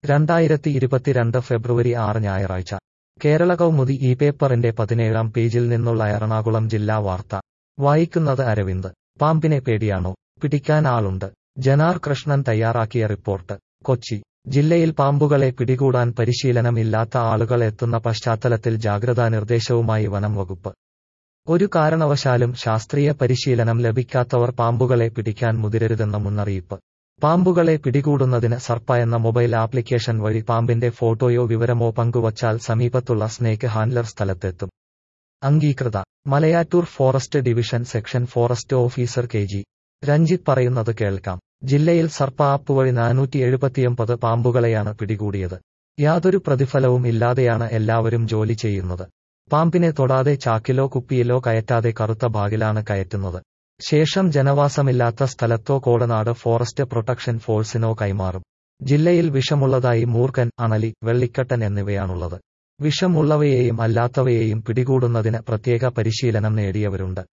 രണ്ടായിരത്തി ഇരുപത്തിരണ്ട് ഫെബ്രുവരി ആറ് ഞായറാഴ്ച കേരള കൗമുദി ഈ പേപ്പറിന്റെ പതിനേഴാം പേജിൽ നിന്നുള്ള എറണാകുളം ജില്ലാ വാർത്ത വായിക്കുന്നത് അരവിന്ദ് പാമ്പിനെ പേടിയാണോ പിടിക്കാൻ ആളുണ്ട് ജനാർ കൃഷ്ണൻ തയ്യാറാക്കിയ റിപ്പോർട്ട് കൊച്ചി ജില്ലയിൽ പാമ്പുകളെ പിടികൂടാൻ പരിശീലനം ഇല്ലാത്ത ആളുകൾ എത്തുന്ന പശ്ചാത്തലത്തിൽ ജാഗ്രതാ നിർദ്ദേശവുമായി വനം വകുപ്പ് ഒരു കാരണവശാലും ശാസ്ത്രീയ പരിശീലനം ലഭിക്കാത്തവർ പാമ്പുകളെ പിടിക്കാൻ മുതിരരുതെന്ന മുന്നറിയിപ്പ് പാമ്പുകളെ പിടികൂടുന്നതിന് സർപ്പ എന്ന മൊബൈൽ ആപ്ലിക്കേഷൻ വഴി പാമ്പിന്റെ ഫോട്ടോയോ വിവരമോ പങ്കുവച്ചാൽ സമീപത്തുള്ള സ്നേക്ക് ഹാൻഡ്ലർ സ്ഥലത്തെത്തും അംഗീകൃത Malayattoor forest division section forest officer K G Ranjith പറയുന്നത് കേൾക്കാം ജില്ലയിൽ സർപ്പ ആപ്പ് വഴി നാനൂറ്റി എഴുപത്തിയൊമ്പത് പാമ്പുകളെയാണ് പിടികൂടിയത് യാതൊരു പ്രതിഫലവും ഇല്ലാതെയാണ് എല്ലാവരും ജോലി ചെയ്യുന്നത് പാമ്പിനെ തൊടാതെ ചാക്കിലോ കുപ്പിയിലോ കയറ്റാതെ കറുത്ത ബാഗിലാണ് കയറ്റുന്നത് ശേഷം ജനവാസമില്ലാത്ത സ്ഥലത്തോ കോടനാട് ഫോറസ്റ്റ് പ്രൊട്ടക്ഷൻ ഫോഴ്സിനോ കൈമാറും ജില്ലയിൽ വിഷമുള്ളതായി മൂർഖൻ അണലി വെള്ളിക്കട്ടൻ എന്നിവയാണുള്ളത് വിഷമുള്ളവയെയും അല്ലാത്തവയെയും പിടികൂടുന്നതിന് പ്രത്യേക പരിശീലനം നേടിയവരുണ്ട്